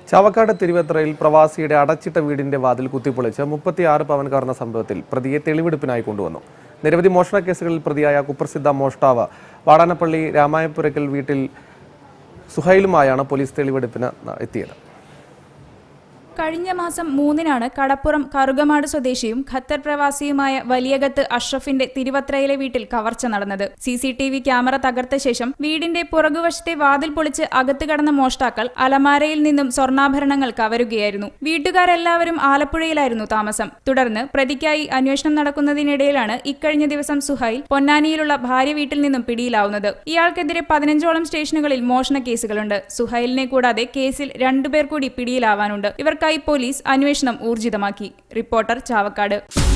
ചാവക്കാട് തിരുവത്രയിൽ പ്രവാസിയുടെ അടച്ചിട്ട വീടിന്റെ വാതിൽ കുത്തിപ്പൊളിച്ച് മുപ്പത്തിയാറ് പവൻ കവർന്ന സംഭവത്തിൽ പ്രതിയെ തെളിവെടുപ്പിനായി കൊണ്ടുവന്നു നിരവധി മോഷണ കേസുകളിൽ പ്രതിയായ കുപ്രസിദ്ധ മോഷ്ടാവ് വാടാനപ്പള്ളി രാമായപുരക്കൽ വീട്ടിൽ സുഹൈലുമായാണ് പോലീസ് തെളിവെടുപ്പിന് എത്തിയത് കഴിഞ്ഞ മാസം മൂന്നിനാണ് കടപ്പുറം കറുകമാട് സ്വദേശിയും ഖത്തർ പ്രവാസിയുമായ വലിയകത്ത് അഷ്റഫിന്റെ തിരുവത്രയിലെ വീട്ടിൽ കവർച്ച നടന്നത് C C T V camera തകർത്ത ശേഷം വീടിന്റെ പുറകുവശത്തെ വാതിൽ പൊളിച്ച് അകത്ത് കടന്ന മോഷ്ടാക്കൾ അലമാരയിൽ നിന്നും സ്വർണ്ണാഭരണങ്ങൾ കവരുകയായിരുന്നു വീട്ടുകാരെല്ലാവരും ആലപ്പുഴയിലായിരുന്നു താമസം തുടർന്ന് പ്രതിക്കായി അന്വേഷണം നടക്കുന്നതിനിടയിലാണ് ഇക്കഴിഞ്ഞ ദിവസം സുഹൈൽ പൊന്നാനിയിലുള്ള ഭാര്യ വീട്ടിൽ നിന്നും പിടിയിലാവുന്നത് ഇയാൾക്കെതിരെ പതിനഞ്ചോളം സ്റ്റേഷനുകളിൽ മോഷണ കേസുകളുണ്ട് സുഹൈലിനെ കൂടാതെ കേസിൽ രണ്ടുപേർ കൂടി പിടിയിലാവാനുണ്ട് ഇവർക്കായി പോലീസ് അന്വേഷണം ഊർജിതമാക്കി റിപ്പോർട്ടർ ചാവക്കാട്